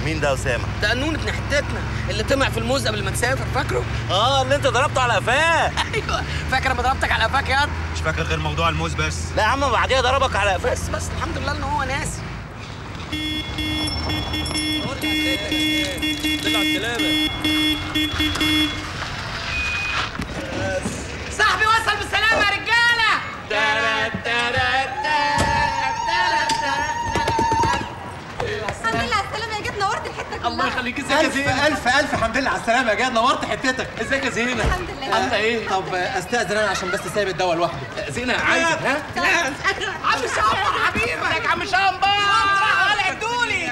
مين ده اسامه ده قانون ابن حتتنا اللي طمع في الموز قبل ما تسافر فاكره؟ اه اللي انت ضربته على قفاه ايوه فاكر لما ضربتك على قفاك ياض؟ مش فاكر غير موضوع الموز بس لا يا عم بعديها ضربك على قفاه بس بس الحمد لله ان هو ناسي صاحبي وصل بالسلامة يا رجالة الحمد لله على السلامة يا جد نورت الحتة كلها الله يخليك ازيك يا ألف زينة ألف ألف الحمد لله على السلامة يا جاد نورت حتتك ازيك يا زينة الحمد لله عاملة ايه؟ طب أستأذن أنا عشان بس سايب الدواء لوحده زينة عايزة ها؟ عم شامبر حبيبك عم شامبر ولا ادولي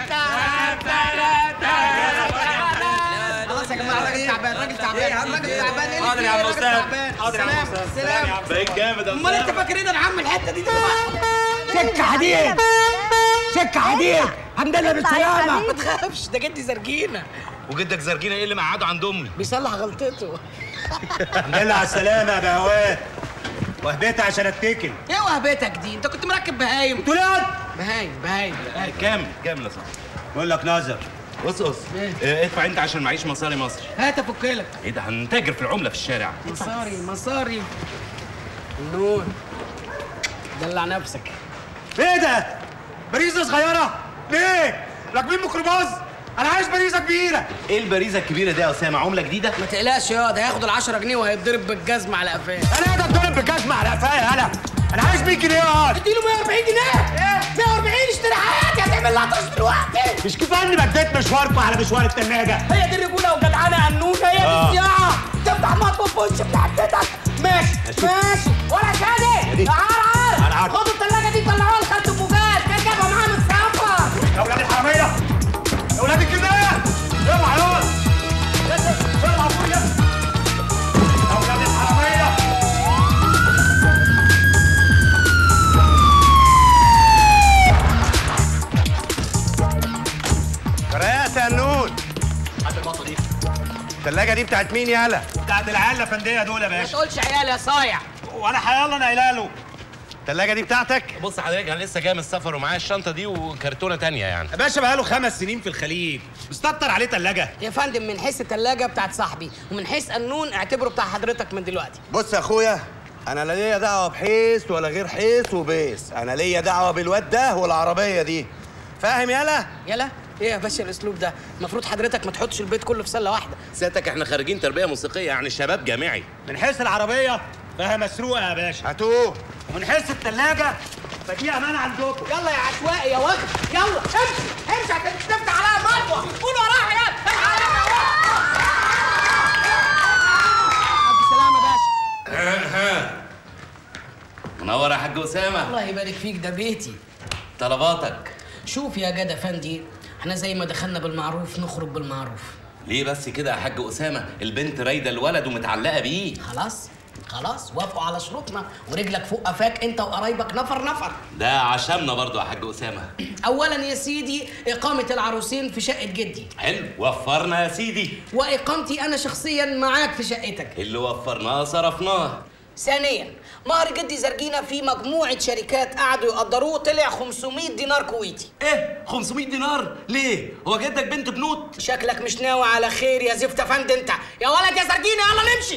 خلاص يا جماعه الراجل تعبان الراجل تعبان الراجل تعبان ايه حاضر يا عم الراجل أستاذ. تعبان. حاضر يا عم سلام، أستاذ. سلام بقيت جامد يا امال انت أستاذ. فاكر ايه ده يا عم الحته دي دلوقتي سكة حديد سكة حديد الحمد لله بالسلامة ما تخافش ده جدي زرجينه وجدك زرجينا ايه اللي مقعده عند امي بيصلح غلطته الحمد لله على السلامه يا بهوات وهبيت عشان اتكل ايه وهبتك دي انت كنت مركب بهايم تولاد بهايم بهايم كام كام يا صاحبي بقول لك ناظر بص بص إيه؟ اه، ادفع انت عشان معيش مصاري مصر هات افكلك ايه ده هنتاجر في العمله في الشارع مصاري مصاري نور دلع نفسك ايه ده باريزه صغيره ليه راكبين ميكروباص انا عايز باريزه كبيره ايه الباريزه الكبيره دي يا اسامه عمله جديده ما تقلقش يا ده هياخد ال 10 جنيه وهيتضرب بالجزمه على قفاه انا قاعد اتضرب بجزمه على قفايا انا انا عايز 100 جنيه اقعد اديله 140 جنيه 140 اشتري حياتي هتعمل لطش دلوقتي مش كفايه اني بديت مشواركم على مشوار الثلاجه هي دي الرجوله وجدعانه قنونه هي دي آه. الصياعه تفتح مطوه في وش ابن حتتك ماشي ماشي ولا شادي عار أنا عار عارف. خدوا الثلاجه دي طلعوها لخالة البوجات كان جابها معاها من السفر يا ولاد الحراميه يا ولاد الكلاب اوعى يقعد اوعى فوق يا يا ولاد الحراميه فرقت يا نون حد النقطة دي الثلاجة دي بتاعت مين يالا؟ بتاعت العيال الافنديه دول يا ما باشا تقولش عيال يا صايع وانا حيالله انا قايلها له الثلاجة دي بتاعتك؟ بص حضرتك انا لسه جاي من السفر ومعايا الشنطه دي وكرتونه تانية يعني يا باشا بقاله خمس سنين في الخليج مستكتر عليه ثلاجه يا فندم من حيث الثلاجه بتاعت صاحبي ومن حيث قانون اعتبره بتاع حضرتك من دلوقتي بص يا اخويا انا لا ليا دعوة بحيث ولا غير حيث وبيس انا ليا دعوة بالواد ده والعربية دي فاهم يالا؟ يلا ايه يا باشا الاسلوب ده المفروض حضرتك ما تحطش البيت كله في سله واحده سيادتك احنا خارجين تربيه موسيقيه يعني شباب جامعي من حيث العربيه فيها مسروقه يا باشا هاتوه ومن حيث الثلاجه فدي امانه عندكم يلا يا عشوائي يا واد يلا امشي امشي عشان تفتح عليها مطوه قول وراها يلا السلامة يا باشا منور يا حاج اسامه الله يبارك فيك ده بيتي طلباتك شوف يا جدع فندي احنا زي ما دخلنا بالمعروف نخرج بالمعروف ليه بس كده يا حاج اسامه البنت رايده الولد ومتعلقه بيه خلاص خلاص وافقوا على شروطنا ورجلك فوق قفاك انت وقرايبك نفر نفر ده عشمنا برضو يا حاج اسامه اولا يا سيدي اقامه العروسين في شقه جدي حلو وفرنا يا سيدي واقامتي انا شخصيا معاك في شقتك اللي وفرناه صرفناه ثانيا مهر جدي زرجينا في مجموعه شركات قعدوا يقدروه طلع 500 دينار كويتي ايه 500 دينار ليه هو جدك بنت بنوت شكلك مش ناوي على خير يا زفت افند انت يا ولد يا زرجينا يلا نمشي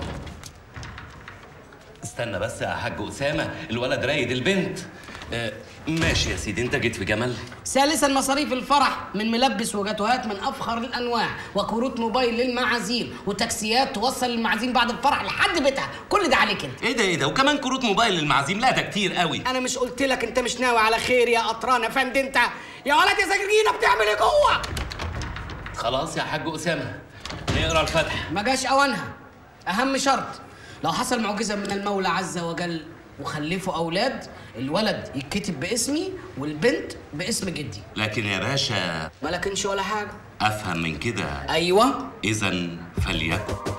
استنى بس يا حاج اسامه الولد رايد البنت آه ماشي يا سيدي انت جيت في جمل ثالثا مصاريف الفرح من ملبس وجاتوهات من افخر الانواع وكروت موبايل للمعازيم وتاكسيات توصل المعازيم بعد الفرح لحد بيتها كل ده عليك انت ايه ده ايه ده وكمان كروت موبايل للمعازيم لا ده كتير قوي انا مش قلت لك انت مش ناوي على خير يا قطران يا فند انت يا ولد يا زرجينا بتعمل ايه جوه خلاص يا حاج اسامه نقرا الفاتحه ما جاش اوانها اهم شرط لو حصل معجزه من المولى عز وجل وخلفوا اولاد الولد يتكتب باسمي والبنت باسم جدي لكن يا باشا ما لكنش ولا حاجه افهم من كده ايوه اذا فليكن